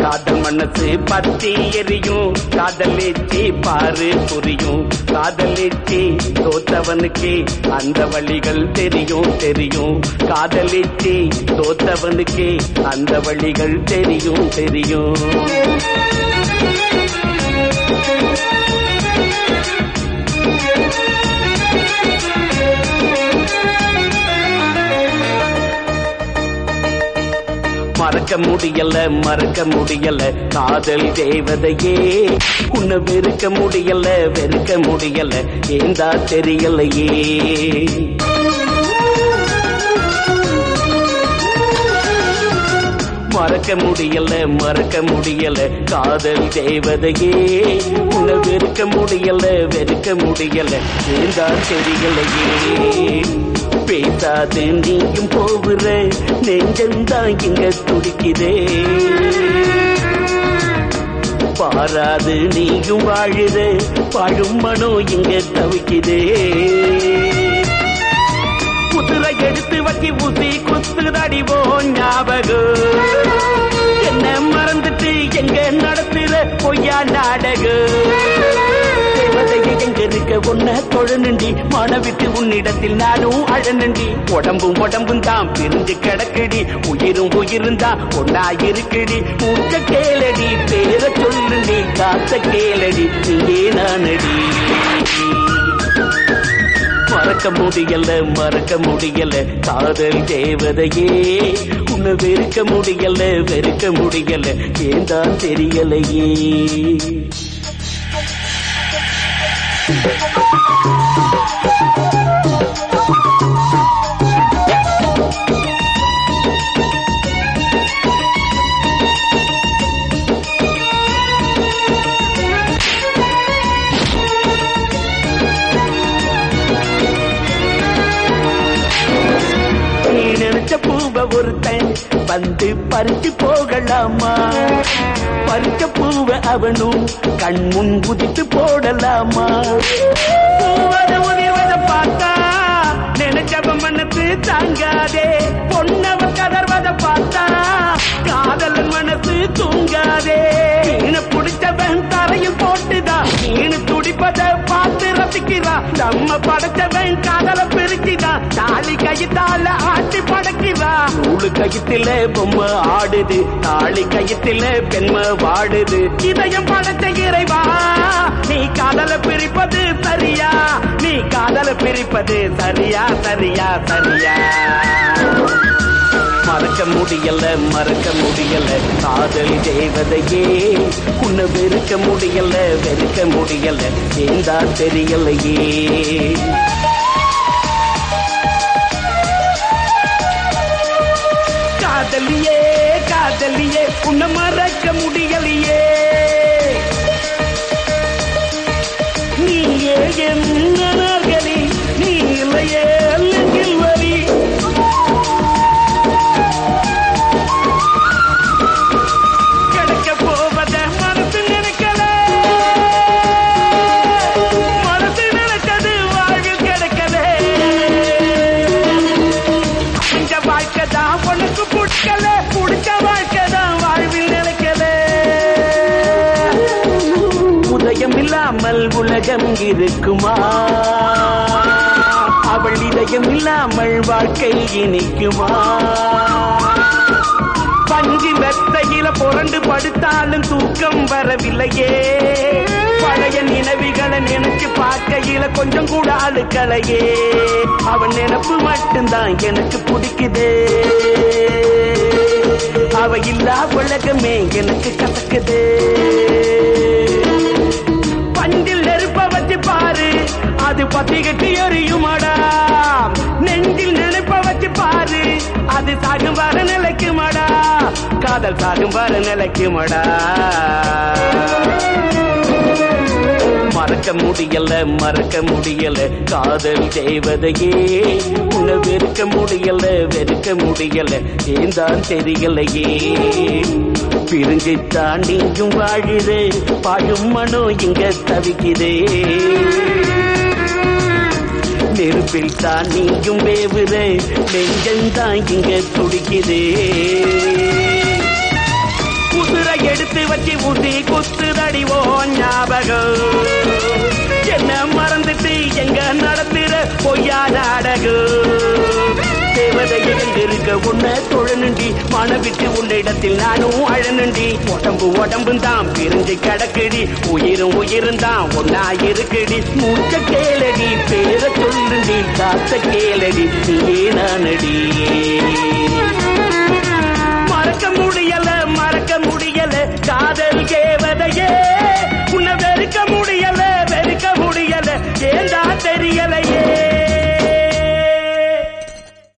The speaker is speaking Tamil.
காதல் மனசு பத்தி எரியும் காதலிச்சி பாரு புரியும் காதலிச்சி தோத்தவனுக்கு அந்த வழிகள் தெரியும் தெரியும் காதலிச்சி தோத்தவனுக்கு அந்த வழிகள் தெரியும் தெரியும் மறக்க முடியல மறக்க முடியல காதல் தேவதையே உன்னை வெறுக்க முடியல வெறுக்க முடியல ஏந்தா தெரியலையே மறக்க முடியல மறக்க முடியல காதல் தேவதையே உன்னை வெறுக்க முடியல வெறுக்க முடியல ஏந்தா தெரியலையே பேசாது நீயும் போகிற நெஞ்சந்தான் இங்க துடிக்குதே பாராது நீயும் வாழுற வாழும் மனோ இங்க தவிக்குதே குதிரை எடுத்து வச்சு ஊசி குத்துதடிவோ ஞாபகம் என்ன மறந்துட்டு எங்க நடத்துற பொய்யா நாடகம் தேவதையை எங்க இருக்க உன்ன தொழனுண்டி மனவிட்டு உன்னிடத்தில் நானும் அழனுண்டி உடம்பும் உடம்பும் தான் பிரிஞ்சு கிடக்குடி உயிரும் உயிரும் தான் ஒன்னா இருக்குடி மூச்ச கேளடி பேர சொல்லுண்டி காத்த கேளடி நீயே நானடி மறக்க முடியல மறக்க முடியல காதல் தேவதையே உன்னை வெறுக்க முடியல வெறுக்க முடியல ஏந்தான் தெரியலையே நீ நினைச்ச பூவ ஒருத்தன் வந்து பறிச்சு போகலாமா பறிச்ச பூவ அவனும் கண் முன் குதித்து போடலாமா பூவத உதிர்வத பார்த்தா நினைச்சவ மனசு தாங்காதே பொன்னவ கதர்வத பார்த்தா காதலன் மனசு தூங்காதே மீன பிடிச்சவன் தரையில் போட்டுதான் மீனு துடிப்பத பார்த்து ரசிக்கிறான் நம்ம படைச்சவன் காதல பிரிச்சுதான் தாலி கயித்தால ஆட்டி படைக்கிறா நூலு கயித்துல பொம்மை ஆடுது தாலி கயித்துல பெண்மை வாடுது இதயம் படைச்ச இறைவா நீ காதல பிரிப்பது சரியா நீ காதல பிரிப்பது சரியா சரியா சரியா மறக்க முடியல மறக்க முடியல காதல் தேவதையே உன்னை வெறுக்க முடியல வெறுக்க முடியல ஏந்தா தெரியலையே காதலியே காதலியே உன்னை மறக்க முடியலையே நீயே என்ன நார்களி நீ இல்லையே அல்லெங்கில் வரி கிடைக்க போவத மனசு நினைக்கல மனசு நினைச்சது வாழ்வு கிடைக்கல இந்த வாழ்க்கை தான் உனக்கு பிடிக்கல பிடிச்ச வாழ்க்கை தான் வாழ்வில் நினைக்கல உதயம் இல்லாமல் உலகம் இருக்குமா அவள் இதயம் இல்லாமல் வாழ்க்கை இனிக்குமா பஞ்சு மெத்தையில புரண்டு படுத்தாலும் தூக்கம் வரவில்லையே பழைய நினைவுகளை நினைச்சு பார்க்கையில கொஞ்சம் கூட அழுக்கலையே அவன் நினப்பு மட்டும்தான் எனக்கு பிடிக்குதே அவ இல்லா உலகமே எனக்கு கசக்குதே பஞ்சில் நெருப்ப வச்சு பாரு அது பத்திக்கிட்டு எரியுமாடா நெஞ்சில் நினைப்ப வச்சு பாரு அது சாகும் வர நிலைக்குமாடா காதல் சாகும் வர நிலைக்குமாடா மறக்க முடியல மறக்க முடியல காதல் தேவதையே உன்னை வெறுக்க முடியல வெறுக்க முடியல ஏந்தான் தெரியலையே பிரிஞ்சுத்தான் நீயும் வாழுது பாழும் மனோ இங்க தவிக்குதே நெருப்பில் தான் நீயும் வேவுற நெஞ்சந்தான் இங்க துடிக்குதே குதிரை எடுத்து எடுத்து வச்சு ஊசி குத்துதடி ஓ ஞாபகம் என்ன மறந்துட்டு எங்க நடத்துற பொய்யா நாடகம் தேவதை எழுந்திருக்க உன்னை தொழனுண்டி மனவிட்டு உன்னிடத்தில் நானும் அழனுண்டி உடம்பு உடம்பும் தான் பிரிஞ்சு கிடக்குடி உயிரும் உயிரும் தான் ஒன்னா இருக்குடி மூச்ச கேளடி பேர சொல்லுண்டி காத்த கேளடி நீயே நானடி